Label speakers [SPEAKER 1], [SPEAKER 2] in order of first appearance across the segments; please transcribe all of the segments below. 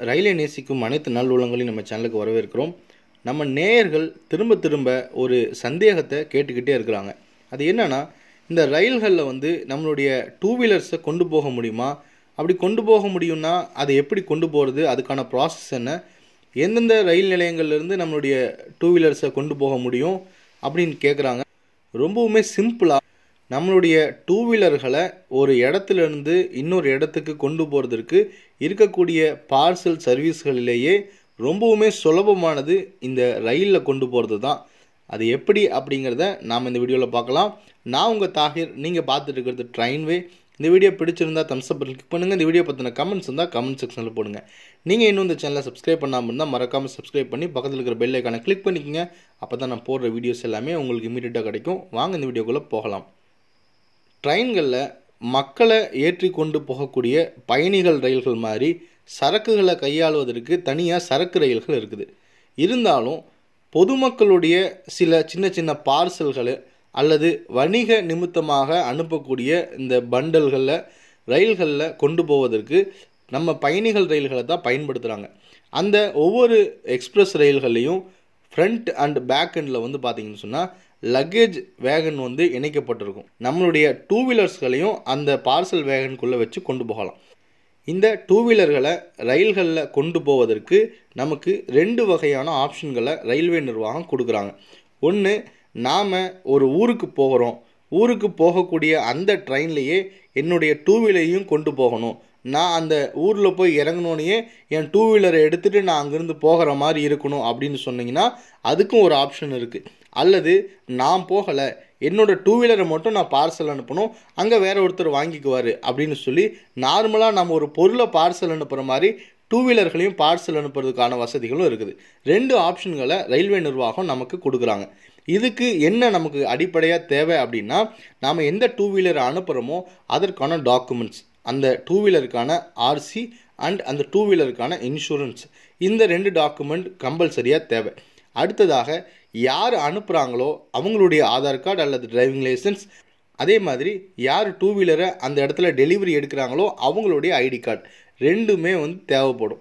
[SPEAKER 1] ரயிலை நேசிக்கும் அனைத்து நல்லுள்ளங்களையும் நம்ம சேனலுக்கு வரவேற்கிறோம் நம்ம நேயர்கள் திரும்ப திரும்ப ஒரு சந்தேகத்தை கேட்டுக்கிட்டே இருக்கிறாங்க அது என்னன்னா இந்த ரயில்களில் வந்து நம்மளுடைய டூ வீலர்ஸை கொண்டு போக முடியுமா அப்படி கொண்டு போக முடியும்னா அதை எப்படி கொண்டு போகிறது அதுக்கான ப்ராசஸ் என்ன எந்தெந்த ரயில் நிலையங்கள்லேருந்து நம்மளுடைய டூ வீலர்ஸை கொண்டு போக முடியும் அப்படின்னு கேட்குறாங்க ரொம்பவுமே சிம்பிளாக நம்மளுடைய டூ வீலர்களை ஒரு இடத்துல இருந்து இன்னொரு இடத்துக்கு கொண்டு போகிறதுக்கு இருக்கக்கூடிய பார்சல் சர்வீஸ்களிலேயே ரொம்பவுமே சுலபமானது இந்த ரயிலில் கொண்டு போகிறது தான் அது எப்படி அப்படிங்கிறத நாம் இந்த வீடியோவில் பார்க்கலாம் நான் உங்கள் தாகிர் நீங்கள் பார்த்துட்டு இருக்கிறது ட்ரெயின்வே இந்த வீடியோ பிடிச்சிருந்தா தம்ஸ் அப் கிளிக் பண்ணுங்கள் இந்த வீடியோ பற்றின கமெண்ட்ஸ் இருந்தால் கமெண்ட் செக்ஷனில் போடுங்க நீங்கள் இன்னும் இந்த சேனலை சப்ஸ்கிரைப் பண்ணாமல் இருந்தால் மறக்காமல் சப்ஸ்கிரைப் பண்ணி பக்கத்தில் இருக்கிற பெல் ஐக்கானை கிளிக் பண்ணிக்கங்க அப்போ தான் நான் போடுற வீடியோஸ் எல்லாமே உங்களுக்கு இமீடியட்டாக கிடைக்கும் வாங்க இந்த வீடியோக்குள்ளே போகலாம் ட்ரெயின்களில் மக்களை ஏற்றி கொண்டு போகக்கூடிய பயணிகள் ரயில்கள் மாதிரி சரக்குகளை கையாளுவதற்கு தனியாக சரக்கு ரயில்கள் இருக்குது இருந்தாலும் பொதுமக்களுடைய சில சின்ன சின்ன பார்சல்களை அல்லது வணிக நிமித்தமாக அனுப்பக்கூடிய இந்த பண்டல்களில் ரயில்களில் கொண்டு போவதற்கு நம்ம பயணிகள் ரயில்களை தான் பயன்படுத்துகிறாங்க அந்த ஒவ்வொரு எக்ஸ்பிரஸ் ரயில்கள்லையும் ஃப்ரண்ட் அண்ட் பேக் எண்டில் வந்து பார்த்தீங்கன்னு சொன்னால் லக்கேஜ் வேகன் வந்து இணைக்கப்பட்டிருக்கும் நம்மளுடைய டூ வீலர்ஸ்களையும் அந்த பார்சல் வேகனுக்குள்ளே வச்சு கொண்டு போகலாம் இந்த டூ வீலர்களை ரயில்களில் கொண்டு போவதற்கு நமக்கு ரெண்டு வகையான ஆப்ஷன்களை ரயில்வே நிர்வாகம் கொடுக்குறாங்க ஒன்று நாம் ஒரு ஊருக்கு போகிறோம் ஊருக்கு போகக்கூடிய அந்த ட்ரெயின்லேயே என்னுடைய டூ வீலரையும் கொண்டு போகணும் நான் அந்த ஊரில் போய் இறங்கினோடனே என் டூ வீலரை எடுத்துகிட்டு நான் அங்கேருந்து போகிற மாதிரி இருக்கணும் அப்படின்னு சொன்னீங்கன்னா அதுக்கும் ஒரு ஆப்ஷன் இருக்குது அல்லது நான் போகலை என்னோடய டூ வீலரை மட்டும் நான் பார்சல் அனுப்பணும் அங்கே வேற ஒருத்தர் வாங்கிக்குவார் அப்படின்னு சொல்லி நார்மலாக நம்ம ஒரு பொருளை பார்சல் அனுப்புகிற மாதிரி டூ வீலர்களையும் பார்சல் அனுப்புறதுக்கான வசதிகளும் இருக்குது ரெண்டு ஆப்ஷன்களை ரயில்வே நிர்வாகம் நமக்கு கொடுக்குறாங்க இதுக்கு என்ன நமக்கு அடிப்படையாக தேவை அப்படின்னா நாம் எந்த டூ வீலரை அனுப்புகிறோமோ அதற்கான டாக்குமெண்ட்ஸ் அந்த டூ வீலருக்கான ஆர்சி அண்ட் அந்த டூ வீலருக்கான இன்சூரன்ஸ் இந்த ரெண்டு டாக்குமெண்ட் கம்பல்சரியாக தேவை அடுத்ததாக யார் அனுப்புகிறாங்களோ அவங்களுடைய ஆதார் கார்டு அல்லது டிரைவிங் லைசன்ஸ் அதே மாதிரி யார் டூ வீலரை அந்த இடத்துல டெலிவரி எடுக்கிறாங்களோ அவங்களுடைய ஐடி கார்டு ரெண்டுமே வந்து தேவைப்படும்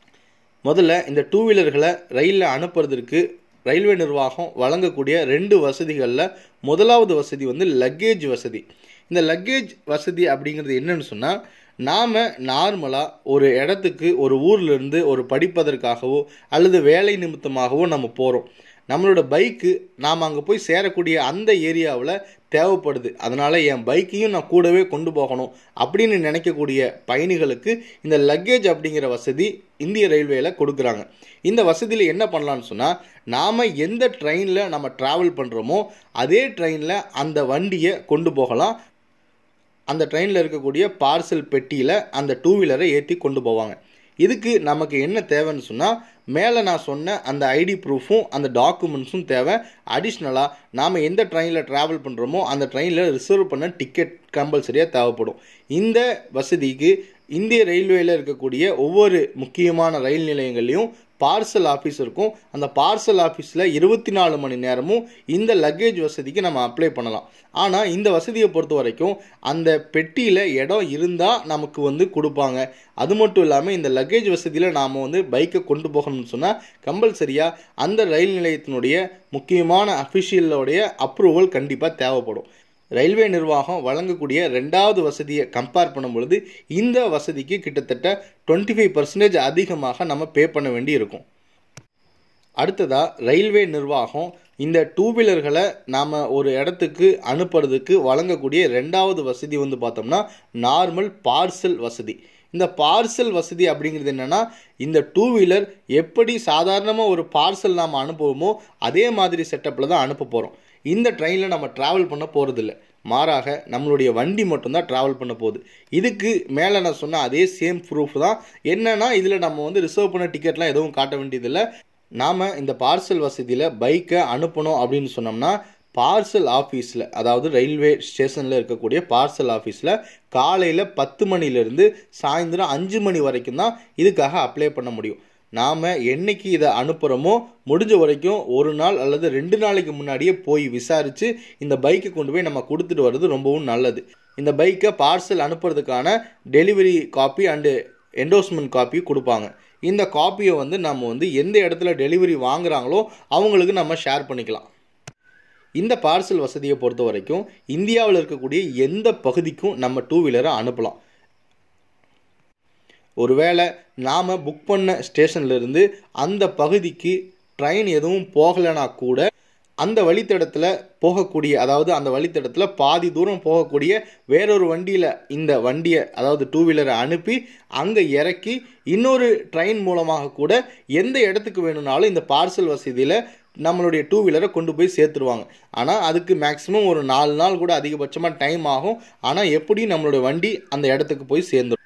[SPEAKER 1] முதல்ல இந்த டூ வீலர்களை ரயிலில் அனுப்புறதுக்கு ரயில்வே நிர்வாகம் வழங்கக்கூடிய ரெண்டு வசதிகளில் முதலாவது வசதி வந்து லக்கேஜ் வசதி இந்த லக்கேஜ் வசதி அப்படிங்கிறது என்னன்னு சொன்னால் நாம் நார்மலாக ஒரு இடத்துக்கு ஒரு ஊர்லேருந்து ஒரு படிப்பதற்காகவோ அல்லது வேலை நிமித்தமாகவோ நம்ம போகிறோம் நம்மளோட பைக்கு நாம் அங்கே போய் சேரக்கூடிய அந்த ஏரியாவில் தேவைப்படுது அதனால் என் பைக்கையும் நான் கூடவே கொண்டு போகணும் அப்படின்னு நினைக்கக்கூடிய பயணிகளுக்கு இந்த லக்கேஜ் அப்படிங்கிற வசதி இந்திய ரயில்வேயில் கொடுக்குறாங்க இந்த வசதியில் என்ன பண்ணலான்னு சொன்னால் நாம் எந்த ட்ரெயினில் நம்ம ட்ராவல் பண்ணுறோமோ அதே ட்ரெயினில் அந்த வண்டியை கொண்டு போகலாம் அந்த ட்ரெயினில் இருக்கக்கூடிய பார்சல் பெட்டியில் அந்த டூ வீலரை ஏற்றி கொண்டு போவாங்க இதுக்கு நமக்கு என்ன தேவைன்னு சொன்னால் மேலே நான் சொன்ன அந்த ஐடி ப்ரூஃபும் அந்த டாக்குமெண்ட்ஸும் தேவை அடிஷ்னலாக நாம் எந்த ட்ரெயினில் ட்ராவல் பண்ணுறோமோ அந்த ட்ரெயினில் ரிசர்வ் பண்ண டிக்கெட் கம்பல்சரியாக தேவைப்படும் இந்த வசதிக்கு இந்திய ரயில்வேயில் இருக்கக்கூடிய ஒவ்வொரு முக்கியமான ரயில் நிலையங்கள்லையும் பார்சல் ஆஃபீஸ் இருக்கும் அந்த பார்சல் ஆஃபீஸில் இருபத்தி நாலு மணி நேரமும் இந்த லக்கேஜ் வசதிக்கு நம்ம அப்ளை பண்ணலாம் ஆனால் இந்த வசதியை பொறுத்த வரைக்கும் அந்த பெட்டியில் இடம் இருந்தால் நமக்கு வந்து கொடுப்பாங்க அது மட்டும் இல்லாமல் இந்த லக்கேஜ் வசதியில் நாம் வந்து பைக்கை கொண்டு போகணும்னு சொன்னால் கம்பல்சரியாக அந்த ரயில் நிலையத்தினுடைய முக்கியமான அஃபிஷியலோடைய அப்ரூவல் கண்டிப்பாக தேவைப்படும் ரயில்வே நிர்வாகம் வழங்கக்கூடிய ரெண்டாவது வசதியை கம்பேர் பண்ணும் பொழுது இந்த வசதிக்கு கிட்டத்தட்ட டுவெண்ட்டி ஃபைவ் பர்சன்டேஜ் அதிகமாக நம்ம பே பண்ண வேண்டி இருக்கும் அடுத்ததாக ரயில்வே நிர்வாகம் இந்த டூ வீலர்களை நாம் ஒரு இடத்துக்கு அனுப்புறதுக்கு வழங்கக்கூடிய ரெண்டாவது வசதி வந்து பார்த்தோம்னா நார்மல் பார்சல் வசதி இந்த பார்சல் வசதி அப்படிங்கிறது என்னென்னா இந்த டூ வீலர் எப்படி சாதாரணமாக ஒரு பார்சல் நாம் அனுப்புவோமோ அதே மாதிரி செட்டப்பில் தான் அனுப்ப போகிறோம் இந்த ட்ரெயினில் நம்ம ட்ராவல் பண்ண போகிறதில்ல மாறாக நம்மளுடைய வண்டி மட்டும்தான் ட்ராவல் பண்ண போகுது இதுக்கு மேலே நான் சொன்ன அதே சேம் ப்ரூஃப் தான் என்னென்னா இதில் நம்ம வந்து ரிசர்வ் பண்ண டிக்கெட்லாம் எதுவும் காட்ட வேண்டியதில்லை நாம் இந்த பார்சல் வசதியில் பைக்கை அனுப்பணும் அப்படின்னு சொன்னோம்னா பார்சல் ஆஃபீஸில் அதாவது ரயில்வே ஸ்டேஷனில் இருக்கக்கூடிய பார்சல் ஆஃபீஸில் காலையில் பத்து மணிலேருந்து சாயந்தரம் அஞ்சு மணி வரைக்கும் தான் இதுக்காக அப்ளை பண்ண முடியும் நாம் என்னைக்கு இதை அனுப்புகிறோமோ முடிஞ்ச வரைக்கும் ஒரு நாள் அல்லது ரெண்டு நாளைக்கு முன்னாடியே போய் விசாரித்து இந்த பைக்கை கொண்டு போய் நம்ம கொடுத்துட்டு வர்றது ரொம்பவும் நல்லது இந்த பைக்கை பார்சல் அனுப்புறதுக்கான delivery copy and endorsement copy கொடுப்பாங்க இந்த காப்பியை வந்து நம்ம வந்து எந்த இடத்துல டெலிவரி வாங்குறாங்களோ அவங்களுக்கு நம்ம ஷேர் பண்ணிக்கலாம் இந்த பார்சல் வசதியை பொறுத்த வரைக்கும் இந்தியாவில் இருக்கக்கூடிய எந்த பகுதிக்கும் நம்ம டூ வீலரை அனுப்பலாம் ஒருவேளை நாம் புக் பண்ண ஸ்டேஷன்லேருந்து அந்த பகுதிக்கு ட்ரெயின் எதுவும் போகலைனா கூட அந்த வழித்தடத்தில் போகக்கூடிய அதாவது அந்த வழித்தடத்தில் பாதி தூரம் போகக்கூடிய வேறொரு வண்டியில் இந்த வண்டியை அதாவது டூ வீலரை அனுப்பி அங்கே இறக்கி இன்னொரு ட்ரெயின் மூலமாக கூட எந்த இடத்துக்கு வேணும்னாலும் இந்த பார்சல் வசதியில் நம்மளுடைய டூ வீலரை கொண்டு போய் சேர்த்துருவாங்க ஆனால் அதுக்கு மேக்ஸிமம் ஒரு நாலு நாள் கூட அதிகபட்சமாக டைம் ஆகும் ஆனால் எப்படி நம்மளுடைய வண்டி அந்த இடத்துக்கு போய் சேர்ந்துடும்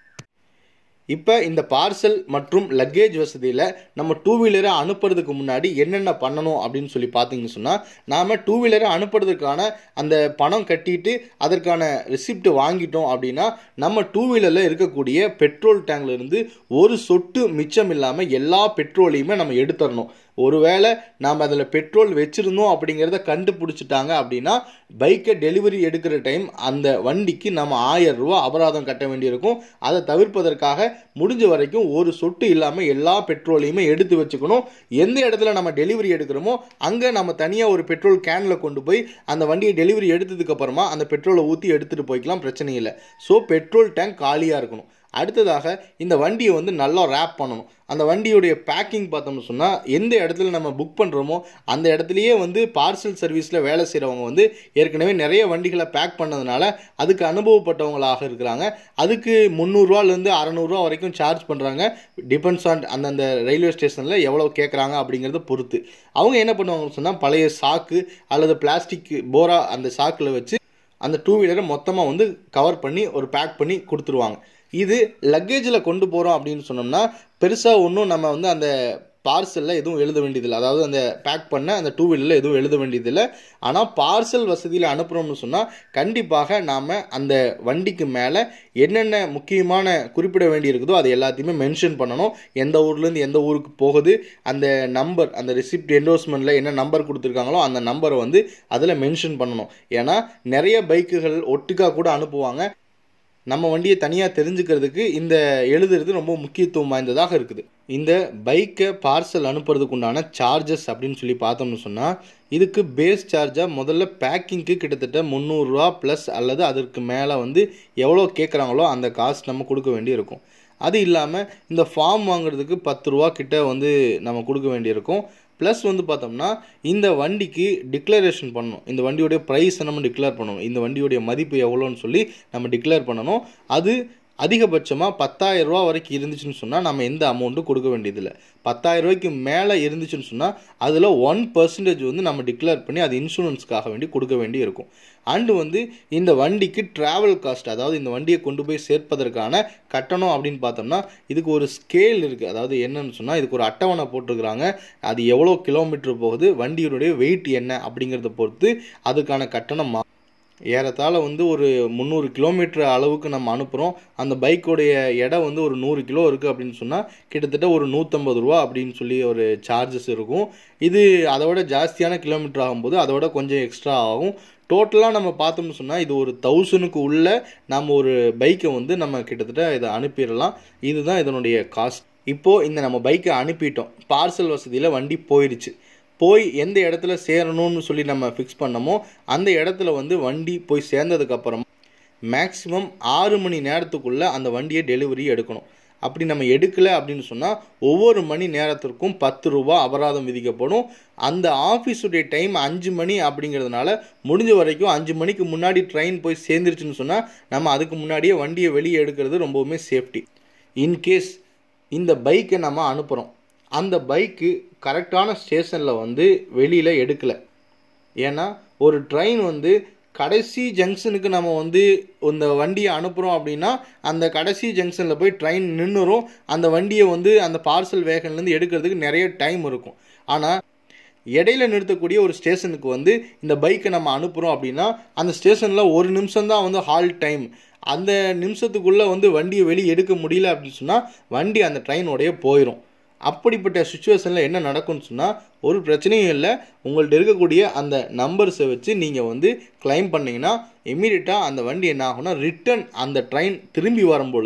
[SPEAKER 1] இப்போ இந்த பார்சல் மற்றும் லக்கேஜ் வசதியில் நம்ம டூ வீலரை அனுப்புறதுக்கு முன்னாடி என்னென்ன பண்ணணும் அப்படின்னு சொல்லி பார்த்தீங்கன்னு சொன்னால் நாம் டூ வீலரை அனுப்புறதுக்கான அந்த பணம் கட்டிட்டு அதற்கான ரிசிப்ட் வாங்கிட்டோம் அப்படின்னா நம்ம டூ வீலரில் இருக்கக்கூடிய பெட்ரோல் டேங்க்லேருந்து ஒரு சொட்டு மிச்சம் இல்லாமல் எல்லா பெட்ரோலையுமே நம்ம எடுத்துடணும் ஒருவேளை நாம் அதில் பெட்ரோல் வச்சுருந்தோம் அப்படிங்கிறத கண்டுபிடிச்சிட்டாங்க அப்படின்னா பைக்கை டெலிவரி எடுக்கிற டைம் அந்த வண்டிக்கு நம்ம ஆயிரம் ரூபா அபராதம் கட்ட வேண்டியிருக்கும் அதை தவிர்ப்பதற்காக முடிஞ்ச வரைக்கும் ஒரு சொட்டு இல்லாமல் எல்லா பெட்ரோலையுமே எடுத்து வச்சுக்கணும் எந்த இடத்துல நம்ம டெலிவரி எடுக்கிறோமோ அங்கே நம்ம தனியாக ஒரு பெட்ரோல் கேனில் கொண்டு போய் அந்த வண்டியை டெலிவரி எடுத்ததுக்கு அப்புறமா அந்த பெட்ரோலை ஊற்றி எடுத்துகிட்டு போய்க்கலாம் பிரச்சனை இல்லை ஸோ பெட்ரோல் டேங்க் காலியாக இருக்கணும் அடுத்ததாக இந்த வண்டியை வந்து நல்லா ரேப் பண்ணணும் அந்த வண்டியுடைய பேக்கிங் பார்த்தோம்னு சொன்னால் எந்த இடத்துல நம்ம புக் பண்ணுறோமோ அந்த இடத்துலையே வந்து பார்சல் சர்வீஸில் வேலை செய்கிறவங்க வந்து ஏற்கனவே நிறைய வண்டிகளை பேக் பண்ணதுனால அதுக்கு அனுபவப்பட்டவங்களாக இருக்கிறாங்க அதுக்கு முந்நூறுரூவாலேருந்து அறநூறுவா வரைக்கும் சார்ஜ் பண்ணுறாங்க டிபெண்ட்ஸ் ஆன் அந்தந்த ரயில்வே ஸ்டேஷனில் எவ்வளோ கேட்குறாங்க அப்படிங்கிறத பொறுத்து அவங்க என்ன பண்ணுவாங்கன்னு சொன்னால் பழைய சாக்கு அல்லது பிளாஸ்டிக் போரா அந்த சாக்கில் வச்சு அந்த டூ வீலரை மொத்தமாக வந்து கவர் பண்ணி ஒரு பேக் பண்ணி கொடுத்துருவாங்க இது லக்கேஜில் கொண்டு போகிறோம் அப்படின்னு சொன்னோம்னா பெருசாக ஒன்றும் நம்ம வந்து அந்த பார்சலில் எதுவும் எழுத வேண்டியதில்லை அதாவது அந்த பேக் பண்ண அந்த டூ வீலரில் எதுவும் எழுத வேண்டியதில்லை ஆனால் பார்சல் வசதியில் அனுப்புகிறோம்னு சொன்னால் கண்டிப்பாக நாம் அந்த வண்டிக்கு மேலே என்னென்ன முக்கியமான குறிப்பிட வேண்டி இருக்குதோ அது எல்லாத்தையுமே மென்ஷன் பண்ணணும் எந்த ஊர்லேருந்து எந்த ஊருக்கு போகுது அந்த நம்பர் அந்த ரிசிப்ட் என்டோர்ஸ்மெண்ட்டில் என்ன நம்பர் கொடுத்துருக்காங்களோ அந்த நம்பரை வந்து அதில் மென்ஷன் பண்ணணும் ஏன்னா நிறைய பைக்குகள் ஒட்டுக்கா கூட அனுப்புவாங்க நம்ம வண்டியை தனியாக தெரிஞ்சுக்கிறதுக்கு இந்த எழுதுறது ரொம்ப முக்கியத்துவம் வாய்ந்ததாக இருக்குது இந்த பைக்கை பார்சல் அனுப்புறதுக்கு உண்டான சார்ஜஸ் அப்படின்னு சொல்லி பார்த்தோம்னு சொன்னால் இதுக்கு பேஸ் சார்ஜாக முதல்ல பேக்கிங்க்கு கிட்டத்தட்ட முந்நூறுரூவா ப்ளஸ் அல்லது அதற்கு மேலே வந்து எவ்வளோ கேட்குறாங்களோ அந்த காசு நம்ம கொடுக்க வேண்டி இருக்கும் அது இல்லாமல் இந்த ஃபார்ம் வாங்குறதுக்கு பத்து ரூபா கிட்ட வந்து நம்ம கொடுக்க வேண்டியிருக்கும் ப்ளஸ் வந்து பார்த்தோம்னா இந்த வண்டிக்கு டிக்ளரேஷன் பண்ணணும் இந்த வண்டியோடைய ப்ரைஸை நம்ம டிக்ளேர் பண்ணணும் இந்த வண்டியோடைய மதிப்பு எவ்வளோன்னு சொல்லி நம்ம டிக்ளேர் பண்ணணும் அது அதிகபட்சமாக பத்தாயிரம் ரூபா வரைக்கும் இருந்துச்சுன்னு சொன்னால் நம்ம எந்த அமௌண்ட்டும் கொடுக்க வேண்டியதில்லை பத்தாயிரம் ரூபாய்க்கு மேலே இருந்துச்சுன்னு சொன்னால் அதில் ஒன் பர்சன்டேஜ் வந்து நம்ம டிக்ளேர் பண்ணி அது இன்சூரன்ஸ்க்காக வேண்டி கொடுக்க வேண்டி இருக்கும் அண்டு வந்து இந்த வண்டிக்கு ட்ராவல் காஸ்ட் அதாவது இந்த வண்டியை கொண்டு போய் சேர்ப்பதற்கான கட்டணம் அப்படின்னு பார்த்தோம்னா இதுக்கு ஒரு ஸ்கேல் இருக்குது அதாவது என்னன்னு சொன்னால் இதுக்கு ஒரு அட்டவணை போட்டிருக்கிறாங்க அது எவ்வளோ கிலோமீட்டர் போகுது வண்டியினுடைய வெயிட் என்ன அப்படிங்கிறத பொறுத்து அதுக்கான கட்டணம் மா ஏறத்தாழ வந்து ஒரு முந்நூறு கிலோமீட்டர் அளவுக்கு நம்ம அனுப்புகிறோம் அந்த பைக்கோடைய எடை வந்து ஒரு நூறு கிலோ இருக்குது அப்படின்னு சொன்னால் கிட்டத்தட்ட ஒரு நூற்றம்பது ரூபா அப்படின்னு சொல்லி ஒரு சார்ஜஸ் இருக்கும் இது அதை விட ஜாஸ்தியான கிலோமீட்டர் ஆகும்போது அதை விட கொஞ்சம் எக்ஸ்ட்ரா ஆகும் டோட்டலாக நம்ம பார்த்தோம்னு சொன்னால் இது ஒரு தௌசண்ட்க்கு உள்ள நம்ம ஒரு பைக்கை வந்து நம்ம கிட்டத்தட்ட இதை அனுப்பிடலாம் இதுதான் இதனுடைய காஸ்ட் இப்போது இந்த நம்ம பைக்கை அனுப்பிட்டோம் பார்சல் வசதியில் வண்டி போயிடுச்சு போய் எந்த இடத்துல சேரணும்னு சொல்லி நம்ம ஃபிக்ஸ் பண்ணமோ அந்த இடத்துல வந்து வண்டி போய் சேர்ந்ததுக்கப்புறம் மேக்ஸிமம் ஆறு மணி நேரத்துக்குள்ளே அந்த வண்டியை டெலிவரி எடுக்கணும் அப்படி நம்ம எடுக்கலை அப்படின்னு சொன்னால் ஒவ்வொரு மணி நேரத்திற்கும் பத்து ரூபா அபராதம் விதிக்கப்படும் அந்த ஆஃபீஸுடைய டைம் அஞ்சு மணி அப்படிங்கிறதுனால முடிஞ்ச வரைக்கும் அஞ்சு மணிக்கு முன்னாடி ட்ரெயின் போய் சேர்ந்துருச்சுன்னு சொன்னால் நம்ம அதுக்கு முன்னாடியே வண்டியை வெளியே எடுக்கிறது ரொம்பவுமே சேஃப்டி இன்கேஸ் இந்த பைக்கை நம்ம அனுப்புகிறோம் அந்த பைக்கு கரெக்டான ஸ்டேஷனில் வந்து வெளியில் எடுக்கலை ஏன்னா ஒரு ட்ரெயின் வந்து கடைசி ஜங்ஷனுக்கு நம்ம வந்து இந்த வண்டியை அனுப்புகிறோம் அப்படின்னா அந்த கடைசி ஜங்ஷனில் போய் ட்ரெயின் நின்றுரும் அந்த வண்டியை வந்து அந்த பார்சல் வேகன்லேருந்து எடுக்கிறதுக்கு நிறைய டைம் இருக்கும் ஆனால் இடையில நிறுத்தக்கூடிய ஒரு ஸ்டேஷனுக்கு வந்து இந்த பைக்கை நம்ம அனுப்புகிறோம் அப்படின்னா அந்த ஸ்டேஷனில் ஒரு நிமிஷம் தான் வந்து ஹால் டைம் அந்த நிமிஷத்துக்குள்ளே வந்து வண்டியை வெளியே எடுக்க முடியல அப்படின்னு சொன்னால் வண்டி அந்த ட்ரெயினோடைய போயிடும் அப்படிப்பட்ட சுச்சுவேஷனில் என்ன நடக்கும்னு சொன்னால் ஒரு பிரச்சனையும் இல்லை உங்கள்ட்ட இருக்கக்கூடிய அந்த நம்பர்ஸை வச்சு நீங்கள் வந்து கிளைம் பண்ணிங்கன்னா இம்மீடியட்டாக அந்த வண்டி என்ன ஆகும்னா ரிட்டன் அந்த ட்ரெயின் திரும்பி வரும் பொழுது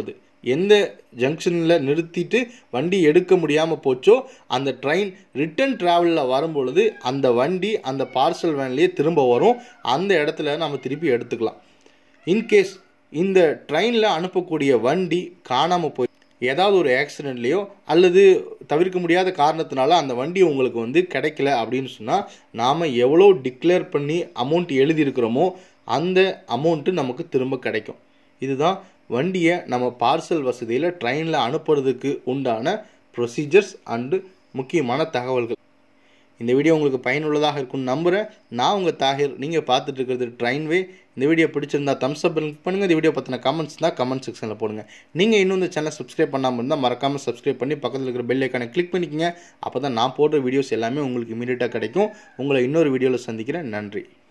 [SPEAKER 1] எந்த ஜங்ஷனில் நிறுத்திட்டு வண்டி எடுக்க முடியாமல் போச்சோ அந்த ட்ரெயின் ரிட்டன் ட்ராவலில் வரும்பொழுது அந்த வண்டி அந்த பார்சல் வேன்லேயே திரும்ப வரும் அந்த இடத்துல நம்ம திருப்பி எடுத்துக்கலாம் இன்கேஸ் இந்த ட்ரெயினில் அனுப்பக்கூடிய வண்டி காணாமல் போய் ஏதாவது ஒரு ஆக்சிடெண்ட்லேயோ அல்லது தவிர்க்க முடியாத காரணத்தினால அந்த வண்டி உங்களுக்கு வந்து கிடைக்கல அப்படின்னு சொன்னால் நாம் எவ்வளோ டிக்ளேர் பண்ணி அமௌண்ட் எழுதியிருக்கிறோமோ அந்த அமௌண்ட்டு நமக்கு திரும்ப கிடைக்கும் இதுதான் வண்டியை நம்ம பார்சல் வசதியில் ட்ரெயினில் அனுப்புறதுக்கு உண்டான ப்ரொசீஜர்ஸ் அண்டு முக்கியமான தகவல்கள் இந்த வீடியோ உங்களுக்கு பயனுள்ளதாக இருக்கும்னு நம்புகிறேன் நான் உங்கள் தாகிர் நீங்கள் பார்த்துட்டு இருக்கிறது ட்ரெயின்வே இந்த வீடியோ பிடிச்சிருந்தா தம்ஸ் அப் பண்ணுங்கள் இந்த வீடியோ பற்றின கமெண்ட்ஸ் தான் கமெண்ட் செக்ஷனில் போடுங்க நீங்கள் இன்னும் இந்த சேனல் சப்ஸ்கிரைப் பண்ணாமல் இருந்தால் மறக்காமல் சப்ஸ்கிரைப் பண்ணி பக்கத்தில் இருக்கிற பெல் ஐக்கானை கிளிக் பண்ணிக்கங்க அப்போ தான் நான் போடுற வீடியோஸ் எல்லாமே உங்களுக்கு இமீடியட்டாக கிடைக்கும் உங்களை இன்னொரு வீடியோவில் சந்திக்கிறேன் நன்றி